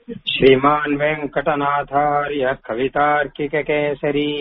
श्रीमान् वेङ्कटनाथार्य कवितार्किककेसरी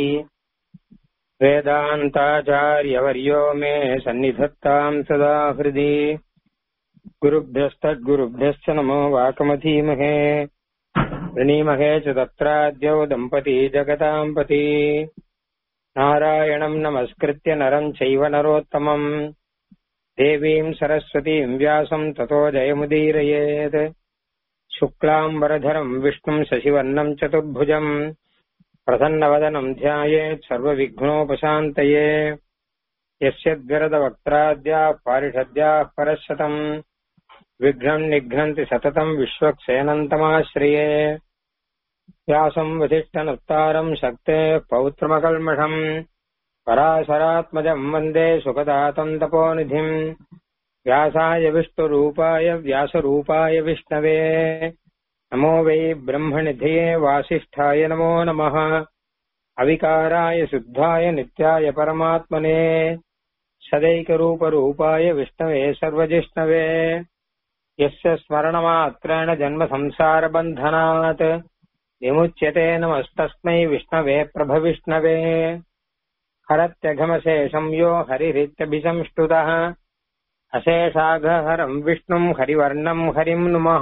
वेदान्ताचार्यवर्यो मे सन्निधत्ताम् सदा हृदि गुरुभ्यस्तद्गुरुभ्यश्च नमो वाकमधीमहे प्रणीमहे च तत्राद्यौ दम्पती जगताम् पति नारायणम् नमस्कृत्य नरम् चैव नरोत्तमम् देवीम् सरस्वतीम् व्यासम् ततो जयमुदीरयेत् शुक्लाम्बरधरम् विष्णुम् शशिवर्णम् चतुर्भुजम् प्रसन्नवदनम् ध्यायेत् सर्वविघ्नोपशान्तये यस्य द्विरदवक्त्राद्याः पारिषद्याः परशतम् विघ्नम् निघ्नन्ति सततम् विश्वक्सेनन्तमाश्रिये व्यासम् वसिष्ठनत्तारम् शक्तेः पौत्रमकल्मषम् पराशरात्मजम् वन्दे सुखदातम् तपोनिधिम् व्यासाय विष्णुरूपाय व्यासरूपाय विष्णवे नमो वै ब्रह्मनिधये वासिष्ठाय नमो नमः अविकाराय शुद्धाय नित्याय परमात्मने सदैकरूपरूपाय विष्णवे सर्वजिष्णवे यस्य स्मरणमात्रेण जन्मसंसारबन्धनात् विमुच्यते नमस्तस्मै विष्णवे प्रभविष्णवे हरत्यघमशेषं यो हरिरित्यभिसंष्टुतः அசேஷாகஹரம் விஷ்ணும் ஹரிவர்ணம் ஹரிம் நுமஹ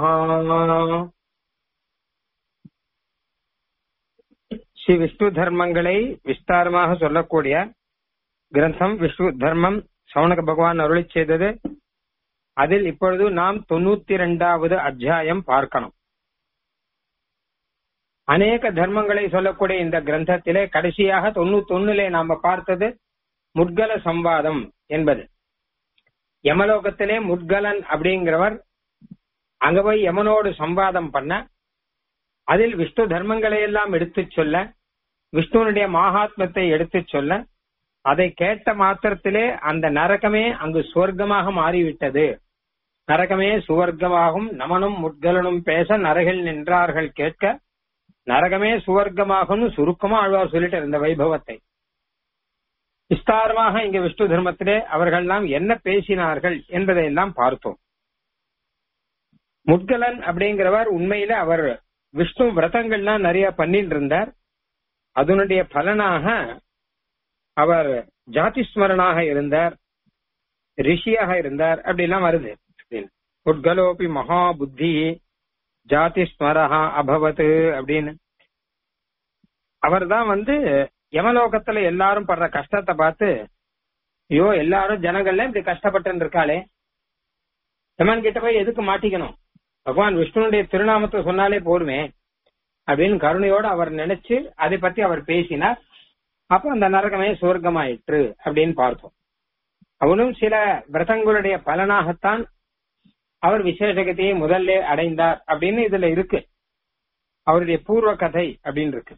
ஸ்ரீ விஷ்ணு தர்மங்களை விஸ்தாரமாக சொல்லக்கூடிய கிரந்தம் விஷ்ணு தர்மம் சவுனக பகவான் அருளி செய்தது அதில் இப்பொழுது நாம் தொண்ணூத்தி இரண்டாவது அத்தியாயம் பார்க்கணும் அநேக தர்மங்களை சொல்லக்கூடிய இந்த கிரந்தத்திலே கடைசியாக தொண்ணூத்தி ஒண்ணுலே நாம பார்த்தது முட்கல சம்வாதம் என்பது யமலோகத்திலே முட்கலன் அப்படிங்கிறவர் அங்க போய் யமனோடு சம்வாதம் பண்ண அதில் விஷ்ணு தர்மங்களை எல்லாம் எடுத்து சொல்ல விஷ்ணுனுடைய மகாத்மத்தை எடுத்து சொல்ல அதை கேட்ட மாத்திரத்திலே அந்த நரகமே அங்கு சுவர்க்கமாக மாறிவிட்டது நரகமே சுவர்க்கமாகும் நமனும் முட்கலனும் பேச நரகில் நின்றார்கள் கேட்க நரகமே சுவர்க்கமாகும் சுருக்கமா ஆழ்வார் சொல்லிட்டு இருந்த வைபவத்தை விஸ்தாரமாக இங்க விஷ்ணு தர்மத்திலே அவர்கள்லாம் என்ன பேசினார்கள் என்பதை எல்லாம் பார்த்தோம் முட்கலன் அப்படிங்கிறவர் உண்மையில அவர் விஷ்ணு விரதங்கள்லாம் நிறைய பண்ணிட்டு இருந்தார் அதனுடைய பலனாக அவர் ஜாதிஸ்மரனாக இருந்தார் ரிஷியாக இருந்தார் அப்படிலாம் வருது முட்கலோபி மகா புத்தி ஜாதி ஸ்மரஹா அபவத் அப்படின்னு அவர் தான் வந்து யமலோகத்துல எல்லாரும் படுற கஷ்டத்தை பார்த்து ஐயோ எல்லாரும் ஜனங்கள்ல இப்படி கஷ்டப்பட்டு இருக்காளே யமன் கிட்ட போய் எதுக்கு மாட்டிக்கணும் பகவான் விஷ்ணுனுடைய திருநாமத்தை சொன்னாலே போருமே அப்படின்னு கருணையோட அவர் நினைச்சு அதை பத்தி அவர் பேசினார் அப்ப அந்த நரகமே சுவர்க்கமாயிற்று அப்படின்னு பார்த்தோம் அவனும் சில விரதங்களுடைய பலனாகத்தான் அவர் விசேஷகத்தையை முதல்ல அடைந்தார் அப்படின்னு இதுல இருக்கு அவருடைய பூர்வ கதை அப்படின்னு இருக்கு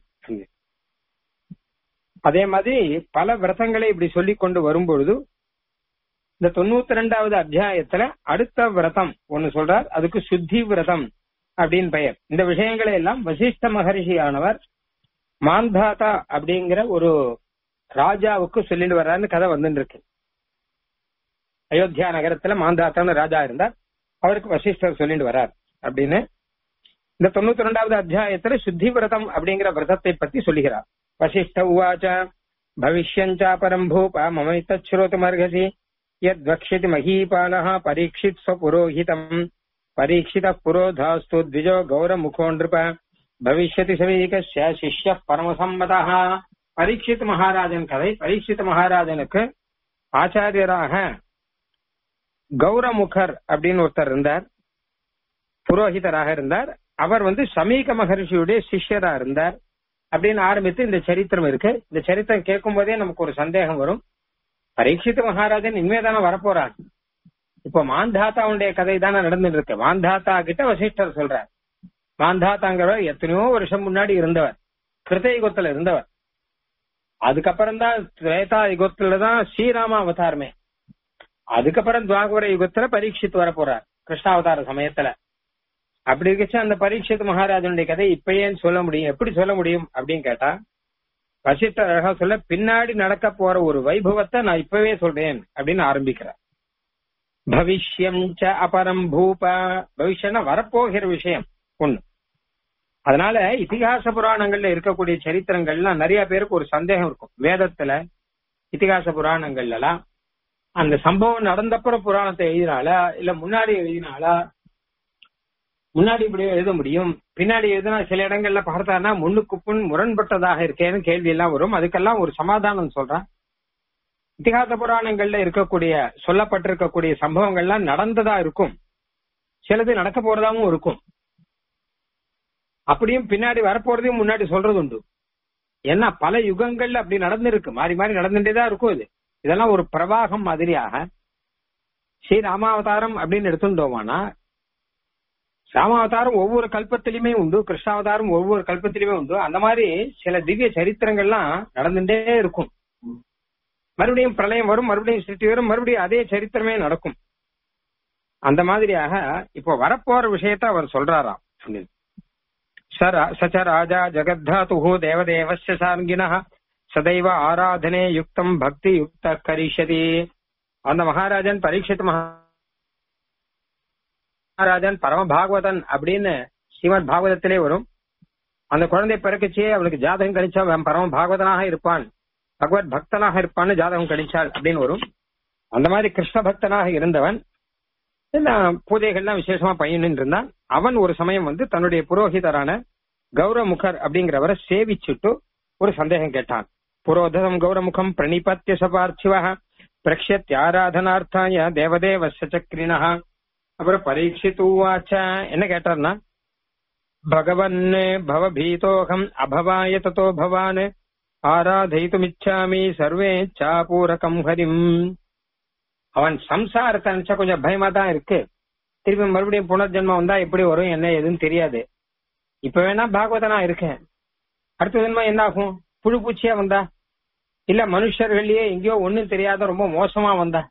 அதே மாதிரி பல விரதங்களை இப்படி சொல்லி கொண்டு வரும்பொழுது இந்த தொண்ணூத்தி ரெண்டாவது அத்தியாயத்துல அடுத்த விரதம் ஒன்னு சொல்றார் அதுக்கு சுத்தி விரதம் அப்படின்னு பெயர் இந்த விஷயங்களை எல்லாம் வசிஷ்ட மகரிஷியானவர் மாந்தாதா அப்படிங்கிற ஒரு ராஜாவுக்கு சொல்லிட்டு வர்றாருன்னு கதை வந்துட்டு இருக்கு அயோத்தியா நகரத்துல மாந்தாத்தான்னு ராஜா இருந்தார் அவருக்கு வசிஷ்டர் சொல்லிட்டு வர்றார் அப்படின்னு இந்த தொண்ணூத்தி ரெண்டாவது அத்தியாயத்துல சுத்தி விரதம் அப்படிங்கிற விரதத்தை பத்தி சொல்லுகிறார் வசிஷ்ட உவாச்ச பவிஷ்யஞ்சாபரம் பூப மமைத்தோத்துமர்ஹசி யத்வக்ஷிதி மகீபாலः பரீட்சித் ஸ்வபுரோஹிதம் பரீட்சித புரோதாஸ்து த்விஜோ கௌரமுகோ நிருப பவிஷ்யதி சவீகஸ்ய சிஷ்ய பரமசம்மதா பரீட்சித் மகாராஜன் கதை பரீட்சித் மகாராஜனுக்கு ஆச்சாரியராக கௌரமுகர் அப்படின்னு ஒருத்தர் இருந்தார் புரோஹிதராக இருந்தார் அவர் வந்து சமீக மகர்ஷியுடைய சிஷ்யரா இருந்தார் அப்படின்னு ஆரம்பித்து இந்த சரித்திரம் இருக்கு இந்த சரித்திரம் கேட்கும் போதே நமக்கு ஒரு சந்தேகம் வரும் பரீட்சித் மகாராஜன் இனிமேதானே வரப்போறார் இப்ப மாந்தாத்தாவுடைய கதை தானே நடந்துட்டு இருக்கு மாந்தாத்தா கிட்ட வசிஷ்டர் சொல்றார் மாந்தாத்தாங்கிறவர் எத்தனையோ வருஷம் முன்னாடி இருந்தவர் கிருத்த யுகத்துல இருந்தவர் அதுக்கப்புறம் தான் திரேதா யுகத்துல தான் ஸ்ரீராம அவதாரமே அதுக்கப்புறம் துவாகர யுகத்துல பரீட்சித்து வர போறார் கிருஷ்ணாவதார சமயத்துல அப்படி இருக்கச்சு அந்த பரீட்சித் மகாராஜனுடைய கதை இப்பயே சொல்ல முடியும் எப்படி சொல்ல முடியும் அப்படின்னு கேட்டா வசிஷ்டர் அழகா சொல்ல பின்னாடி நடக்க போற ஒரு வைபவத்தை நான் இப்பவே சொல்றேன் அப்படின்னு ஆரம்பிக்கிறார் பவிஷ்யம் ச அபரம் பூப பவிஷ்யம்னா வரப்போகிற விஷயம் ஒண்ணு அதனால இதிகாச புராணங்கள்ல இருக்கக்கூடிய சரித்திரங்கள்லாம் நிறைய பேருக்கு ஒரு சந்தேகம் இருக்கும் வேதத்துல இதிகாச புராணங்கள்ல எல்லாம் அந்த சம்பவம் நடந்தப்புறம் புராணத்தை எழுதினாலா இல்ல முன்னாடி எழுதினாலா முன்னாடி இப்படி எழுத முடியும் பின்னாடி எழுதினா சில இடங்கள்ல பார்த்தானா முன்னுக்கு புண் முரண்பட்டதாக இருக்கேன்னு கேள்வி எல்லாம் வரும் அதுக்கெல்லாம் ஒரு சமாதானம் சொல்றேன் இதிகாச புராணங்கள்ல இருக்கக்கூடிய சொல்லப்பட்டிருக்கக்கூடிய சம்பவங்கள்லாம் நடந்ததா இருக்கும் சிலது நடக்க போறதாவும் இருக்கும் அப்படியும் பின்னாடி வரப்போறதையும் முன்னாடி சொல்றது உண்டு ஏன்னா பல யுகங்கள்ல அப்படி நடந்திருக்கு மாறி மாறி நடந்துட்டே தான் இருக்கும் இது இதெல்லாம் ஒரு பிரவாகம் மாதிரியாக ஸ்ரீ ராமாவதாரம் அப்படின்னு எடுத்துட்டோமானா ராமாவதாரம் ஒவ்வொரு கல்பத்திலுமே உண்டு கிருஷ்ணாவதாரம் ஒவ்வொரு கல்பத்திலுமே உண்டு அந்த மாதிரி சில திவ்ய சரித்திரங்கள்லாம் நடந்துட்டே இருக்கும் மறுபடியும் பிரளயம் வரும் மறுபடியும் சிருஷ்டி வரும் மறுபடியும் அதே சரித்திரமே நடக்கும் அந்த மாதிரியாக இப்போ வரப்போற விஷயத்த அவர் சொல்றாராம் அப்படின்னு சச்ச ராஜா ஜகத்தாத்து தேவதேவஸ்ய சார்கின சதைவ ஆராதனே யுக்தம் பக்தி யுக்த கரிஷதி அந்த மகாராஜன் பரீட்சித் மகாராஜன் பரம பாகவதன் அப்படின்னு ஸ்ரீமத் பாகவதத்திலே வரும் அந்த குழந்தை பிறக்கச்சே அவனுக்கு ஜாதகம் கணிச்சா அவன் பரம பாகவதனாக இருப்பான் பகவத் பக்தனாக இருப்பான்னு ஜாதகம் கணிச்சாள் அப்படின்னு வரும் அந்த மாதிரி கிருஷ்ண பக்தனாக இருந்தவன் பூஜைகள்லாம் விசேஷமா பையன் இருந்தான் அவன் ஒரு சமயம் வந்து தன்னுடைய புரோகிதரான கௌரமுகர் அப்படிங்கிறவரை சேவிச்சுட்டு ஒரு சந்தேகம் கேட்டான் புரோதம் கௌரமுகம் பிரணிபத்திய சபார்த்திவ பிரக்ஷத் ஆராதனார்த்தாய தேவதேவ சக்கரினா அப்புறம் பரீட்சித்துவாச்ச என்ன கேட்டார்னா பகவன் பவபீதோகம் அபவாய தத்தோ பவான் ஆராதயித்துமிச்சாமி சர்வே சாபூரகம் ஹரிம் அவன் சம்சாரத்தை நினைச்சா கொஞ்சம் பயமா தான் இருக்கு திருப்பி மறுபடியும் புனர்ஜென்மம் வந்தா எப்படி வரும் என்ன எதுன்னு தெரியாது இப்ப வேணா பாகவதனா இருக்கேன் அடுத்த ஜென்மம் என்ன ஆகும் புழு பூச்சியா வந்தா இல்ல மனுஷர்கள்லயே எங்கேயோ ஒண்ணும் தெரியாத ரொம்ப மோசமா வந்தா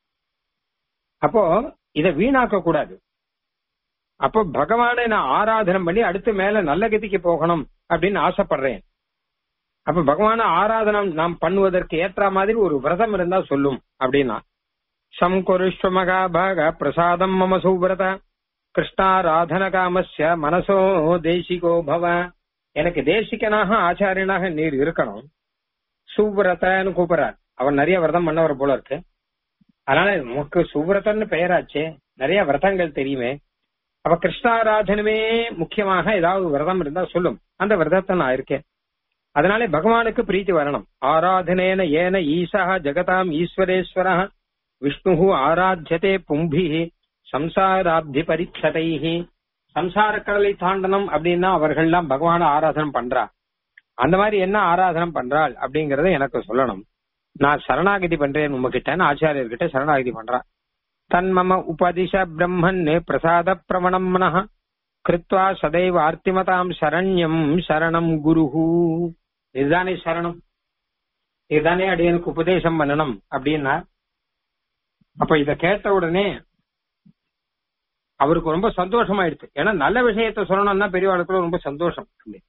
அப்போ இத வீணாக்க கூடாது அப்போ பகவானை நான் ஆராதனம் பண்ணி அடுத்து மேல நல்ல கதிக்கு போகணும் அப்படின்னு ஆசைப்படுறேன் அப்ப பகவான ஆராதனம் நாம் பண்ணுவதற்கு ஏற்ற மாதிரி ஒரு விரதம் இருந்தா சொல்லும் அப்படின்னா சம்குருஷ்வ மகாபாக பிரசாதம் மம சுவிரத கிருஷ்ணாராதன காமஸ்ய மனசோ தேசிகோ பவ எனக்கு தேசிகனாக ஆச்சாரியனாக நீர் இருக்கணும் சுவிரதன்னு கூப்பிடுறார் அவன் நிறைய விரதம் பண்ணவர் போல இருக்கு அதனால உனக்கு சுவிரதன்னு பெயராச்சே நிறைய விரதங்கள் தெரியுமே அப்ப கிருஷ்ணாராதனமே முக்கியமாக ஏதாவது விரதம் இருந்தா சொல்லும் அந்த விரதத்தை நான் இருக்கேன் அதனாலே பகவானுக்கு பிரீத்தி வரணும் ஆராதனேன ஏன ஈசா ஜெகதாம் ஈஸ்வரேஸ்வர விஷ்ணு ஆராத்தியதே பும்பி சம்சாராப்தி பரிச்சதை சம்சார கடலை தாண்டனம் அப்படின்னா அவர்கள்லாம் பகவான ஆராதனம் பண்றா அந்த மாதிரி என்ன ஆராதனம் பண்றாள் அப்படிங்கறத எனக்கு சொல்லணும் நான் சரணாகதி பண்றேன் உங்ககிட்ட ஆச்சாரியர்கிட்ட சரணாகதி பண்றான் தன்மம உபதிஷ பிரம்மன் பிரசாத பிரமணம் மனஹ கிருத்வா சதைவ ஆர்த்திமதாம் சரண்யம் சரணம் குருஹு இதுதானே சரணம் இதுதானே அடியனுக்கு உபதேசம் பண்ணணும் அப்படின்னா அப்ப இத கேட்ட உடனே அவருக்கு ரொம்ப சந்தோஷமாயிடுச்சு ஏன்னா நல்ல விஷயத்த சொல்லணும்னா பெரியவாளுக்குள்ள ரொம்ப சந்தோஷம்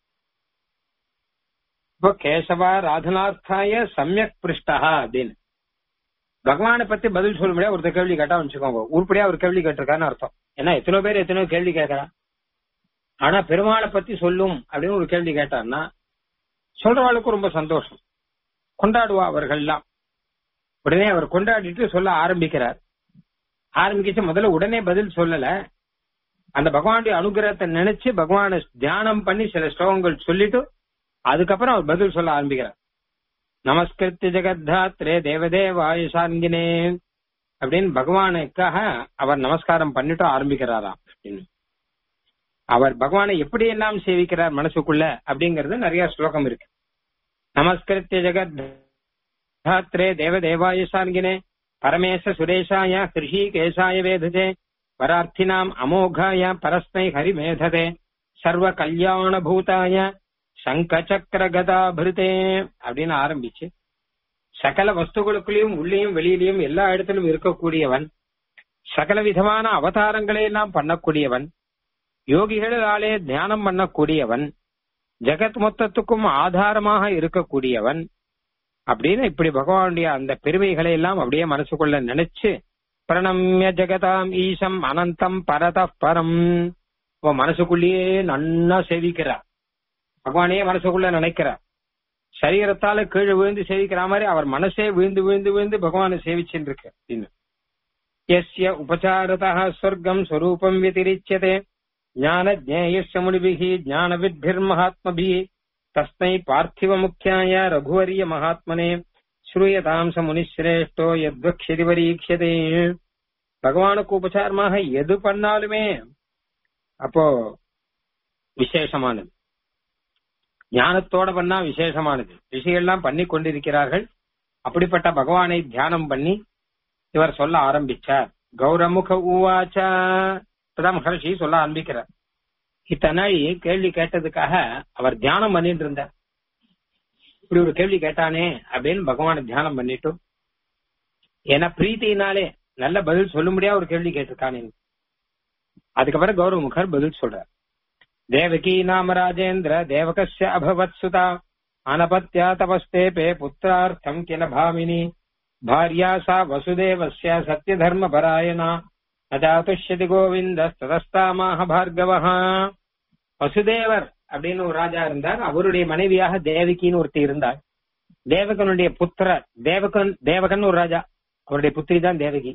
இப்போ கேசவா ராதனார்த்தாய சமயக் பிருஷ்டா அப்படின்னு பகவானை பத்தி பதில் சொல்ல முடியாது ஒருத்தர் கேள்வி கேட்டா வச்சுக்கோங்க உருப்படியா ஒரு கேள்வி கேட்டிருக்கான்னு அர்த்தம் ஏன்னா எத்தனை பேர் எத்தனையோ கேள்வி கேட்கறா ஆனா பெருமாளை பத்தி சொல்லும் அப்படின்னு ஒரு கேள்வி கேட்டான்னா சொல்றவாளுக்கு ரொம்ப சந்தோஷம் கொண்டாடுவா அவர்கள்லாம் உடனே அவர் கொண்டாடிட்டு சொல்ல ஆரம்பிக்கிறார் ஆரம்பிக்கிச்சு முதல்ல உடனே பதில் சொல்லல அந்த பகவானுடைய அனுகிரகத்தை நினைச்சு பகவானை தியானம் பண்ணி சில ஸ்லோகங்கள் சொல்லிட்டு அதுக்கப்புறம் அவர் பதில் சொல்ல ஆரம்பிக்கிறார் நமஸ்கிருத்தி ஜெகத்தாத்ரே தேவதேவாய சாங்கினே அப்படின்னு பகவானுக்காக அவர் நமஸ்காரம் பண்ணிட்டு ஆரம்பிக்கிறாராம் அப்படின்னு அவர் பகவானை எப்படி எல்லாம் சேவிக்கிறார் மனசுக்குள்ள அப்படிங்கறது நிறைய ஸ்லோகம் இருக்கு நமஸ்கிருத்திய ஜெகத் தாத்ரே தேவதேவாய சாங்கினே பரமேச சுரேஷாய ஹிருஷி கேசாய வேததே பரார்த்தினாம் அமோகாய பரஸ்மை ஹரிமேததே சர்வ கல்யாண பூதாய சங்க சக்கர கதாபிருதே அப்படின்னு ஆரம்பிச்சு சகல வஸ்துகளுக்குள்ளேயும் உள்ளேயும் வெளியிலையும் எல்லா இடத்திலும் இருக்கக்கூடியவன் சகல விதமான அவதாரங்களை எல்லாம் பண்ணக்கூடியவன் யோகிகளாலே தியானம் பண்ணக்கூடியவன் ஜெகத் மொத்தத்துக்கும் ஆதாரமாக இருக்கக்கூடியவன் அப்படின்னு இப்படி பகவானுடைய அந்த பெருமைகளை எல்லாம் அப்படியே மனசுக்குள்ள நினைச்சு பிரணம்ய ஜெகதாம் ஈசம் அனந்தம் பரத பரம் அப்ப மனசுக்குள்ளேயே நன்னா சேவிக்கிறார் பகவானே மனசுக்குள்ள நினைக்கிறார் சரீரத்தால கீழே விழுந்து சேவிக்கிற மாதிரி அவர் மனசே விழுந்து விழுந்து விழுந்து பகவானை சேவிச்சுட்டு இருக்கு அப்படின்னு எஸ்ய உபசாரதா ஸ்வர்க்கம் ஸ்வரூபம் விதிரிச்சதே ஞான ஜேயஸ்ய முனிபிகி ஞான வித்பிர் மகாத்மபி தஸ்மை பார்த்திவ முக்கியாய ரகுவரிய மகாத்மனே ஸ்ரூயதாம்ச முனிஸ்ரேஷ்டோ எத்வக்ஷதி பரீட்சதே பகவானுக்கு உபசாரமாக எது பண்ணாலுமே அப்போ விசேஷமானது ஞானத்தோட பண்ணா விசேஷமானது ரிஷிகள்லாம் பண்ணி கொண்டிருக்கிறார்கள் அப்படிப்பட்ட பகவானை தியானம் பண்ணி இவர் சொல்ல ஆரம்பிச்சார் கௌரமுக ஊவாச்சா இப்பதான் மகர்ஷி சொல்ல ஆரம்பிக்கிறார் இத்தனாழி கேள்வி கேட்டதுக்காக அவர் தியானம் பண்ணிட்டு இருந்தார் இப்படி ஒரு கேள்வி கேட்டானே அப்படின்னு பகவானை தியானம் பண்ணிட்டு ஏன்னா பிரீத்தினாலே நல்ல பதில் சொல்ல முடியாத ஒரு கேள்வி கேட்டிருக்கானே அதுக்கப்புறம் கௌரவமுகர் பதில் சொல்றார் தேவகி நாம ராஜேந்திர தேவகஸ்ய அபவத் சுதா அனபத்யா தபஸ்தேபே புத்திரார்த்தம் கில பாமினி பாரியா சா வசுதேவஸ்ய சத்ய தர்ம பராயணா அஜாதுஷ்யதி கோவிந்த ததஸ்தாமாக பார்கவஹா வசுதேவர் அப்படின்னு ஒரு ராஜா இருந்தார் அவருடைய மனைவியாக தேவகின்னு ஒருத்தி இருந்தார் தேவகனுடைய புத்திரர் தேவகன் தேவகன் ஒரு ராஜா அவருடைய புத்திரி தான் தேவகி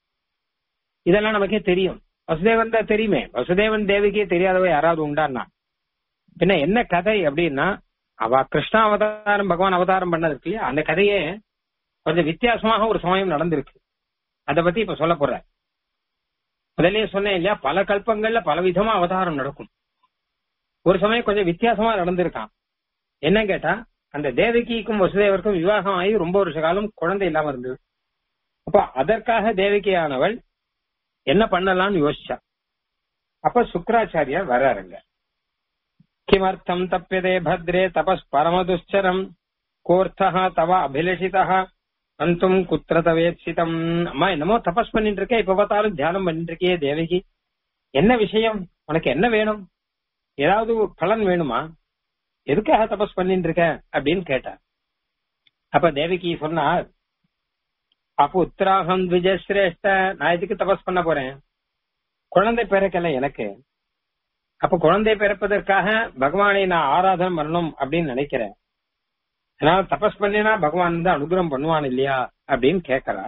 இதெல்லாம் நமக்கே தெரியும் வசுதேவன் தான் தெரியுமே வசுதேவன் தேவகியே தெரியாதவ யாராவது உண்டான்னா பின்ன என்ன கதை அப்படின்னா அவ கிருஷ்ணா அவதாரம் பகவான் அவதாரம் பண்ணது இருக்கு இல்லையா அந்த கதையே கொஞ்சம் வித்தியாசமாக ஒரு சமயம் நடந்திருக்கு அத பத்தி இப்ப சொல்ல போற முதல்லயே சொன்னேன் இல்லையா பல கல்பங்கள்ல பல விதமா அவதாரம் நடக்கும் ஒரு சமயம் கொஞ்சம் வித்தியாசமா நடந்திருக்கான் என்ன கேட்டா அந்த தேவகிக்கும் வசுதேவருக்கும் விவாகம் ஆகி ரொம்ப வருஷ காலம் குழந்தை இல்லாம இருந்தது அப்ப அதற்காக தேவகியானவள் என்ன பண்ணலாம்னு யோசிச்சா அப்ப சுக்கராச்சாரியார் வர்றாருங்க கிமர்த்தம் தப்பியதே பத்ரே தபஸ் பரமதுஷ்சரம் கோர்த்தா தவ அபிலஷிதா அந்தும் குத்திர தவேட்சிதம் அம்மா என்னமோ தபஸ் பண்ணிட்டு இருக்க இப்ப பார்த்தாலும் தியானம் பண்ணிட்டு இருக்கியே தேவகி என்ன விஷயம் உனக்கு என்ன வேணும் ஏதாவது ஒரு பலன் வேணுமா எதுக்காக தபஸ் பண்ணிட்டு இருக்க அப்படின்னு கேட்டார் அப்ப தேவகி சொன்னார் அப்ப உத்தராகம் விஜயசிரேஷ்ட நான் எதுக்கு தபஸ் பண்ண போறேன் குழந்தை பிறக்கல எனக்கு அப்ப குழந்தை பிறப்பதற்காக பகவானை நான் ஆராதனை பண்ணணும் அப்படின்னு நினைக்கிறேன் அதனால தபஸ் பண்ணினா பகவான் வந்து அனுகிரகம் பண்ணுவான் இல்லையா அப்படின்னு கேட்கிறா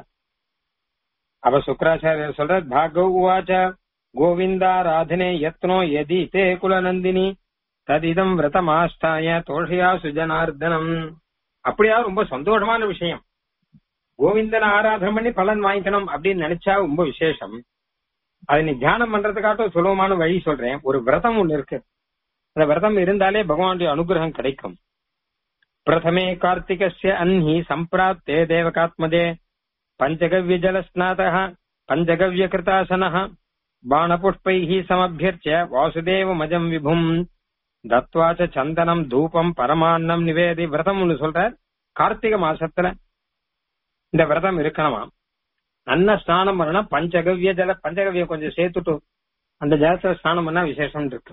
அவ சுக்கராச்சாரியர் சொல்ற பாகவ உவாச்ச கோவிந்தா ராதனே யத்னோ எதி தே குலநந்தினி ததிதம் விரதமாஸ்தாய தோஷயா சுஜனார்தனம் அப்படியா ரொம்ப சந்தோஷமான விஷயம் கோவிந்தனை ஆராதனை பண்ணி பலன் வாங்கிக்கணும் அப்படின்னு நினைச்சா ரொம்ப விசேஷம் அதை நீ தியானம் பண்றதுக்காட்டும் சுலபமான வழி சொல்றேன் ஒரு விரதம் ஒண்ணு இருக்கு அந்த விரதம் இருந்தாலே பகவானுடைய அனுகிரகம் கிடைக்கும் பிரதமே கார்த்திகஸ்ய அன்ஹி சம்பிராப்தே தேவகாத்மதே பஞ்சகவ்ய ஜலஸ்நாத பஞ்சகவ்ய கிருதாசன பாணபுஷ்பைः சமபியர்ச்ச வாசுதேவமஜம் விபும் தத்வா ச சந்தனம் தூபம் பரமான்னம் நிவேதி விரதம் ஒண்ணு சொல்றார் கார்த்திகை மாசத்துல இந்த விரதம் இருக்கணுமா நல்ல ஸ்நானம் பண்ணணும் பஞ்சகவ்ய ஜல பஞ்சகவ்யம் கொஞ்சம் சேர்த்துட்டு அந்த ஜலத்துல ஸ்நானம் பண்ணா விசேஷம் இருக்கு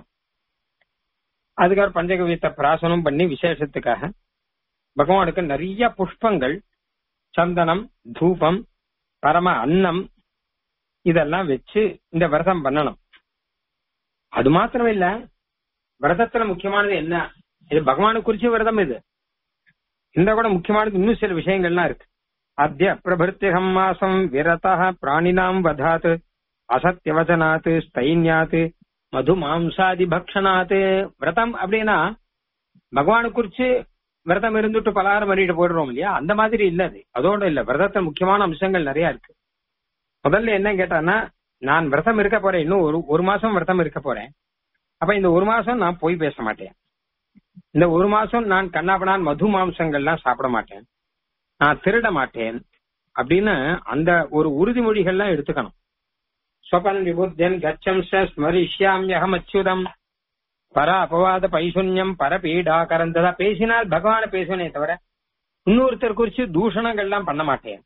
அதுக்காக பஞ்சகவியத்தை பிராசனம் பண்ணி விசேஷத்துக்காக பகவானுக்கு நிறைய புஷ்பங்கள் சந்தனம் தூபம் பரம அன்னம் இதெல்லாம் வச்சு இந்த விரதம் பண்ணணும் அது மாத்திரம் இல்ல விரதத்துல முக்கியமானது என்ன இது பகவானு குறிச்ச விரதம் இது இந்த கூட முக்கியமானது இன்னும் சில விஷயங்கள்லாம் இருக்கு அத்திய பிரபுத்திகம் மாசம் விரதா பிராணினாம் வதாத் அசத்தியவச்சனாத் ஸ்தைன்யாத் மது மாம்சாதி பக்ஷனாத் விரதம் அப்படின்னா பகவானு குறிச்சு விரதம் இருந்துட்டு பலகாரம் பண்ணிட்டு போயிடுறோம் இல்லையா அந்த மாதிரி இல்ல அது அதோட இல்ல விரதத்துல முக்கியமான அம்சங்கள் நிறைய இருக்கு முதல்ல என்ன கேட்டான்னா நான் விரதம் இருக்க போறேன் இன்னும் ஒரு ஒரு மாசம் விரதம் இருக்க போறேன் அப்ப இந்த ஒரு மாசம் நான் போய் பேச மாட்டேன் இந்த ஒரு மாசம் நான் கண்ணாபனான் மது மாம்சங்கள்லாம் சாப்பிட மாட்டேன் நான் திருட மாட்டேன் அப்படின்னு அந்த ஒரு உறுதிமொழிகள்லாம் எடுத்துக்கணும் ஸ்வபன் விபுத்தன் கச்சம் ஸ்மரிஷ்யாமியகம் அச்சுதம் பர அபவாத பைசுன்யம் பரபீடா கரந்ததா பேசினால் பகவான பேசுவனே தவிர இன்னொருத்தர் குறிச்சு தூஷணங்கள்லாம் பண்ண மாட்டேன்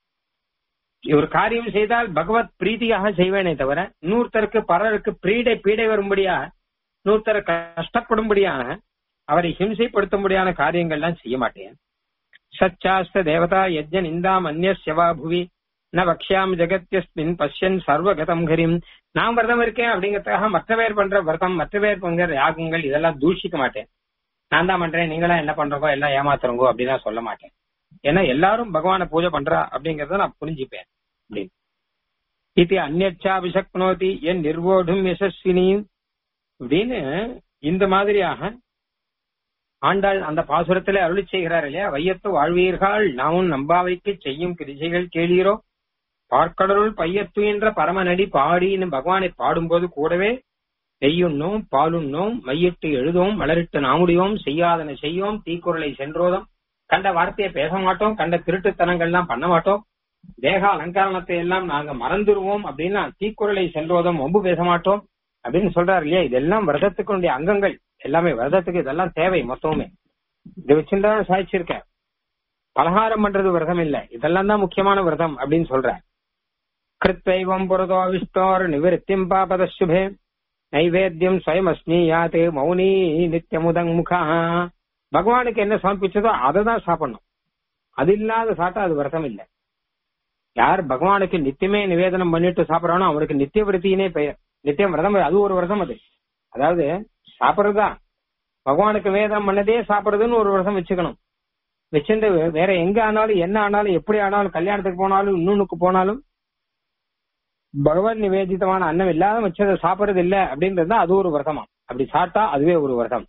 ஒரு காரியம் செய்தால் பகவத் பிரீதியாக செய்வேனே தவிர இன்னொருத்தருக்கு பலருக்கு பீடை பீடை வரும்படியா இன்னொருத்தர் கஷ்டப்படும்படியான அவரை ஹிம்சைப்படுத்தும்படியான காரியங்கள்லாம் செய்ய மாட்டேன் சச்சாஸ்த தேவதா யஜ்ஞ நிந்தாம் அந்நியவா புவி ந வக்ஷாம் ஜெகத்யஸ்மின் பஷ்யன் சர்வகதம் கரிம் நான் விரதம் இருக்கேன் அப்படிங்கறதுக்காக மற்ற பேர் பண்ற விரதம் மற்ற பேர் பண்ற யாகங்கள் இதெல்லாம் தூஷிக்க மாட்டேன் நான் தான் பண்றேன் நீங்களாம் என்ன பண்றோங்கோ எல்லாம் ஏமாத்துறோங்கோ அப்படின்னு நான் சொல்ல மாட்டேன் ஏன்னா எல்லாரும் பகவானை பூஜை பண்றா அப்படிங்கறத நான் புரிஞ்சுப்பேன் அப்படின்னு இது அந்நச்சா விசக்னோதி என் நிர்வோடும் யசஸ்வினி அப்படின்னு இந்த மாதிரியாக ஆண்டாள் அந்த பாசுரத்திலே அருளி செய்கிறார் இல்லையா வையத்து வாழ்வீர்கள் நாமும் நம்பாவைக்கு செய்யும் கிரிசைகள் கேளீரோ பார்க்கடலுள் பையத்துயின்ற பரமநடி பாடின்னு பகவானை பாடும்போது கூடவே நெய்யுண்ணோம் பாலுண்ணோம் மையிட்டு எழுதோம் மலரிட்டு நாமுடியோம் செய்யாதன செய்யோம் தீக்குறளை சென்றோதம் கண்ட வார்த்தையை பேச மாட்டோம் கண்ட திருட்டுத்தனங்கள்லாம் பண்ண மாட்டோம் தேக அலங்காரணத்தை எல்லாம் நாங்க மறந்துருவோம் அப்படின்னா தீக்குறளை சென்றோதம் ஒம்பு பேச மாட்டோம் அப்படின்னு சொல்றாரு இல்லையா இதெல்லாம் விரதத்துக்குடைய அங்கங்கள் எல்லாமே விரதத்துக்கு இதெல்லாம் தேவை மொத்தமுமே இதை வச்சுதான் சாதிச்சிருக்க பலகாரம் பண்றது விரதம் இல்ல இதெல்லாம் தான் முக்கியமான விரதம் அப்படின்னு சொல்ற கிருத்வைவம் புரதோ விஷ்டோர் நிவிருத்திம் பாபத சுபே நைவேத்தியம் ஸ்வயமஸ்மி யாத்து மௌனி நித்தியமுதங் முகா பகவானுக்கு என்ன சமர்ப்பிச்சதோ அதை தான் சாப்பிடணும் அது இல்லாத சாப்பிட்டா அது விரதம் இல்லை யார் பகவானுக்கு நித்தியமே நிவேதனம் பண்ணிட்டு சாப்பிடறானோ அவனுக்கு நித்திய விரத்தினே பெயர் நித்தியம் விரதம் அது ஒரு விரதம் அது அதாவது சாப்பிடுறதுதான் பகவானுக்கு வேதம் பண்ணதே சாப்பிடுறதுன்னு ஒரு விரதம் வச்சுக்கணும் வச்சிருந்து வேற எங்க ஆனாலும் என்ன ஆனாலும் எப்படி ஆனாலும் கல்யாணத்துக்கு போனாலும் இன்னொன்னுக்கு போனாலும் பகவான் நிவேதிதமான அன்னம் இல்லாத வச்சதை சாப்பிடுறது இல்ல அப்படின்றது அது ஒரு விரதமா அப்படி சாப்பிட்டா அதுவே ஒரு விரதம்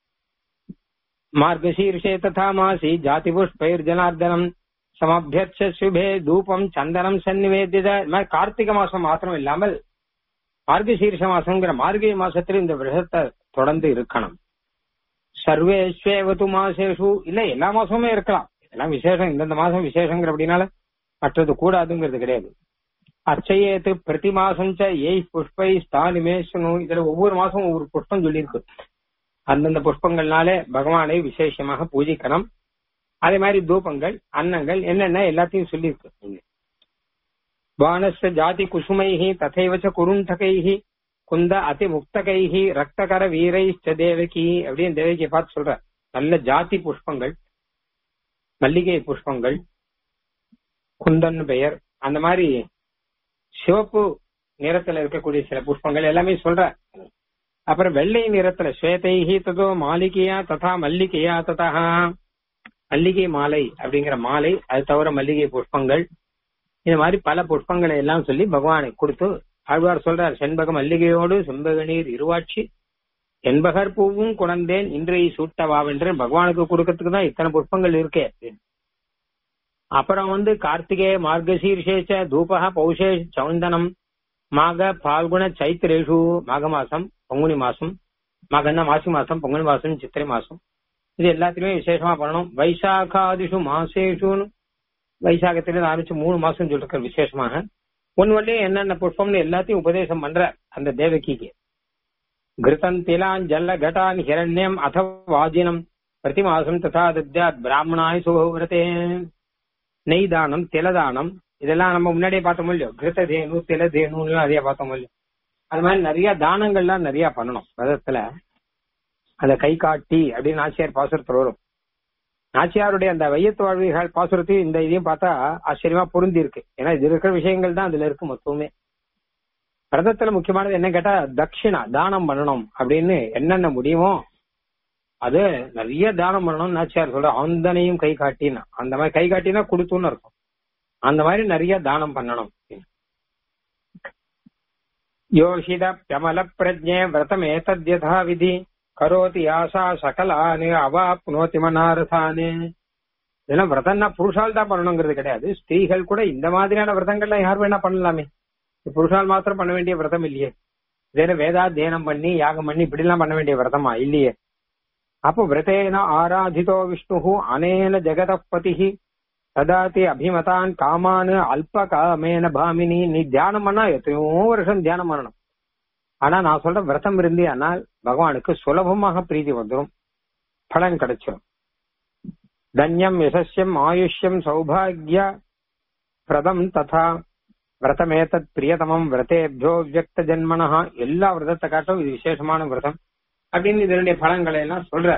மார்கசீர்ஷே ததா மாசி ஜாதி புஷ்பைர் ஜனார்தனம் சமபியர்ச்ச சுபே தூபம் சந்தனம் சன்னிவேதித இது மாதிரி கார்த்திகை மாசம் மாத்திரம் இல்லாமல் மார்கசீர்ஷ மாசங்கிற மார்கழி மாசத்துல இந்த விரதத்தை தொடர்ந்து இருக்கணும் சர்வேஸ்வேவது மாசேஷு இல்ல எல்லா மாசமுமே இருக்கலாம் எல்லாம் விசேஷம் இந்தந்த மாசம் விசேஷங்கிற அப்படின்னால மற்றது கூடாதுங்கிறது கிடையாது அச்சயேத்து பிரதி மாசம் ஏய் புஷ்பை ஸ்தானிமேஷனு இதுல ஒவ்வொரு மாசம் ஒவ்வொரு புஷ்பம் சொல்லியிருக்கு அந்தந்த புஷ்பங்கள்னாலே பகவானை விசேஷமாக பூஜிக்கணும் அதே மாதிரி தூபங்கள் அன்னங்கள் என்னென்ன எல்லாத்தையும் சொல்லியிருக்கு வானஸ்ய ஜாதி குசுமைஹி ததைவச்ச குருண்டகைஹி குந்த அதி முக்தகைஹி ரக்தகர வீரைச்ச தேவகி அப்படின்னு தேவகியை பார்த்து சொல்ற நல்ல ஜாதி புஷ்பங்கள் மல்லிகை புஷ்பங்கள் குந்தன் பெயர் அந்த மாதிரி சிவப்பு நிறத்துல இருக்கக்கூடிய சில புஷ்பங்கள் எல்லாமே சொல்ற அப்புறம் வெள்ளை நிறத்துல ஸ்வேதைஹி ததோ மாளிகையா ததா மல்லிகையா ததா மல்லிகை மாலை அப்படிங்கிற மாலை அது தவிர மல்லிகை புஷ்பங்கள் இந்த மாதிரி பல புஷ்பங்களை எல்லாம் சொல்லி பகவானை கொடுத்து ஆழ்வார் சொல்றார் செண்பக மல்லிகையோடு செண்பக நீர் இருவாட்சி என்பகர் பூவும் குணந்தேன் இன்றைய சூட்டவாவென்று பகவானுக்கு கொடுக்கறதுக்கு தான் இத்தனை புஷ்பங்கள் இருக்கே அப்புறம் வந்து கார்த்திகே மார்கசீர்ஷேச்ச தூபக பௌஷே சௌந்தனம் மாக பால்குண சைத்திரேஷு மாக மாசம் பங்குனி மாசம் மாகன்னா மாசி மாசம் பங்குனி மாசம் சித்திரை மாசம் இது எல்லாத்தையுமே விசேஷமா பண்ணணும் வைசாகாதிஷு மாசேஷுன்னு வைசாகத்திலிருந்து ஆரம்பிச்சு மூணு மாசம் சொல்லிருக்க விசேஷமாக ஒன் வழியே என்னென்ன புஷ்பம்னு எல்லாத்தையும் உபதேசம் பண்ற அந்த தேவகிக்கு கிருதம் திலான் ஜல்ல கட்டான் ஹிரண்யம் அத வாஜினம் பிரதி மாசம் ததா தத்யாத் பிராமணாய் சுகவிரதே நெய் தானம் திலதானம் இதெல்லாம் நம்ம முன்னாடியே பார்த்தோம் இல்லையோ கிருத்த தேனு தில தேனு நிறைய பார்த்தோம் இல்லையோ அது மாதிரி நிறைய தானங்கள்லாம் நிறைய பண்ணணும் விதத்துல அந்த கை காட்டி அப்படின்னு நாச்சியார் பாசுரத்தில் வரும் நாச்சியாருடைய அந்த வையத்து வாழ்விகள் பாசுரத்தையும் இந்த இதையும் பார்த்தா ஆச்சரியமா பொருந்தி இருக்கு ஏன்னா இது இருக்கிற விஷயங்கள் தான் அதுல இருக்கு மொத்தமே விரதத்துல முக்கியமானது என்ன கேட்டா தட்சிணா தானம் பண்ணணும் அப்படின்னு என்னென்ன முடியுமோ அது நிறைய தானம் பண்ணணும் நாச்சியார் சொல்ற அந்தனையும் கை காட்டினா அந்த மாதிரி கை காட்டினா கொடுத்துன்னு இருக்கும் அந்த மாதிரி நிறைய தானம் பண்ணணும் யோஷித பிரமல பிரஜே விரதம் ஏதத்யதா விதி கரோதி யாசா சகலானு அவாப்னோதி மனாரதானு இதெல்லாம் விரதம்னா புருஷால் தான் பண்ணணுங்கிறது கிடையாது ஸ்திரீகள் கூட இந்த மாதிரியான விரதங்கள்லாம் யார் வேணா பண்ணலாமே புருஷால் மாத்திரம் பண்ண வேண்டிய விரதம் இல்லையே இதே வேதா தியானம் பண்ணி யாகம் பண்ணி இப்படி எல்லாம் பண்ண வேண்டிய விரதமா இல்லையே அப்போ விரதேன ஆராதிதோ விஷ்ணு அனேன ஜெகதபதி ததாதி அபிமதான் காமானு அல்ப காமேன பாமினி நீ தியானம் பண்ணா எத்தனையோ வருஷம் தியானம் பண்ணணும் ஆனா நான் சொல்ற விரதம் இருந்தியானால் பகவானுக்கு சுலபமாக பிரீதி வந்துடும் பலன் கிடைச்சிடும் தன்யம் யசஸ்யம் ஆயுஷ்யம் சௌபாகிய பிரதம் ததா விரதமேதத் பிரியதமம் விரதேபியோ வியக்த ஜென்மனஹா எல்லா விரதத்தை காட்டும் இது விசேஷமான விரதம் அப்படின்னு இதனுடைய பலன்களை எல்லாம் சொல்ற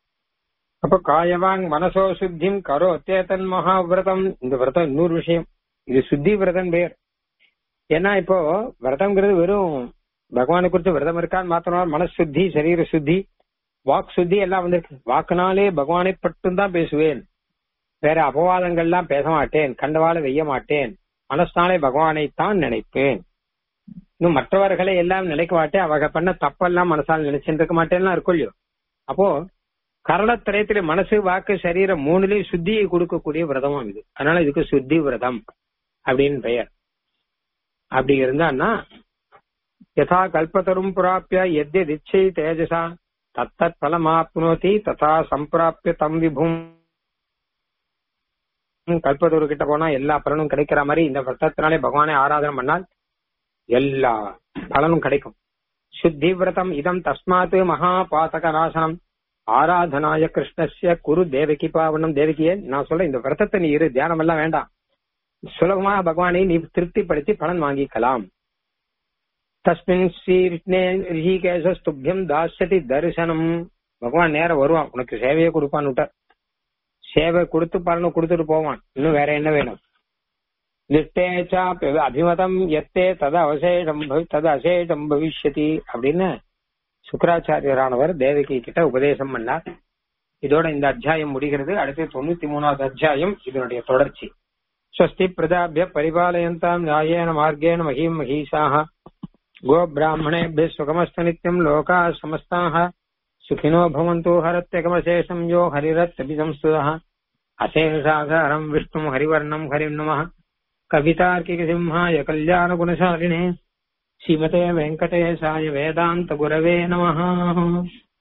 அப்ப காயவாங் மனசோ சுத்திம் கரோ தேத்தன் மகாவிரதம் இந்த விரதம் இன்னொரு விஷயம் இது சுத்தி விரதம் பேர் ஏன்னா இப்போ விரதம்ங்கிறது வெறும் பகவானை குறித்து விரதம் இருக்கான்னு மாத்திரம் மனசு சுத்தி சரீர சுத்தி வாக் சுத்தி எல்லாம் வந்திருக்கு வாக்குனாலே பகவானை மட்டும்தான் பேசுவேன் வேற அபவாதங்கள்லாம் பேச மாட்டேன் கண்டவாள வெய்ய மாட்டேன் மனசாலே பகவானைத்தான் நினைப்பேன் இன்னும் மற்றவர்களை எல்லாம் நினைக்க மாட்டேன் அவங்க பண்ண தப்பெல்லாம் மனசால் நினைச்சுட்டு இருக்க மாட்டேன்லாம் இருக்கும் இல்லையோ அப்போ கரணத்திரயத்திலே மனசு வாக்கு சரீரம் மூணுலயும் சுத்தியை கொடுக்கக்கூடிய விரதமும் இது அதனால இதுக்கு சுத்தி விரதம் அப்படின்னு பெயர் அப்படி இருந்தான்னா யதா கல்பத்தரும் பிராப்பிய எத்யதிச்சை தேஜசா தத்தத் பலமாப்னோதி ததா சம்பிராப்பிய தம் விபும் கல்பத்தூர் கிட்ட போனா எல்லா பலனும் கிடைக்கிற மாதிரி இந்த விரதத்தினாலே பகவானை ஆராதனை பண்ணால் எல்லா பலனும் கிடைக்கும் சுத்தி விரதம் இதம் தஸ்மாத் மகா பாத்தக நாசனம் ஆராதனாய கிருஷ்ணஸ்ய குரு தேவகி பாவனம் தேவகியே நான் சொல்றேன் இந்த விரதத்தை நீ இரு தியானம் எல்லாம் வேண்டாம் சுலபமா பகவானை நீ திருப்திப்படுத்தி பலன் வாங்கிக்கலாம் தஸ்மின் ஸ்ரீ ரிஷிகேச ஸ்துபியம் தாசதி தரிசனம் பகவான் நேரம் வருவான் உனக்கு சேவையை கொடுப்பான்னு விட்டார் சேவை கொடுத்து பலனும் கொடுத்துட்டு போவான் இன்னும் வேற என்ன வேணும் நிஷ்டே சாப்பி அபிமதம் எத்தே தது அவசேஷம் பவி- தது அசேஷம் பவிஷ்யதி அப்படின்னு சுக்கராச்சாரியரானவர் தேவகி கிட்ட உபதேசம் பண்ணார் இதோட இந்த அத்தியாயம் முடிகிறது அடுத்து தொண்ணூத்தி மூணாவது அத்தியாயம் இதனுடைய தொடர்ச்சி ஸ்வஸ்தி பிரதாபிய பரிபாலயந்தாம் நியாயேன மார்கேண மகீம் மகீஷாக गो ब्राह्मणेभ्यः सुखमस्तु नित्यम् लोकाः समस्ताः सुखिनो भवन्तु हरत्यकमशेषम् यो हरिरत्यपि संस्तुतः अशेषाधारम् विष्णुम् हरिवर्णम् हरिम् नमः कवितार्किकसिंहाय कल्याणगुणशालिने श्रीमते वेङ्कटेशाय वेदान्तगुरवे नमः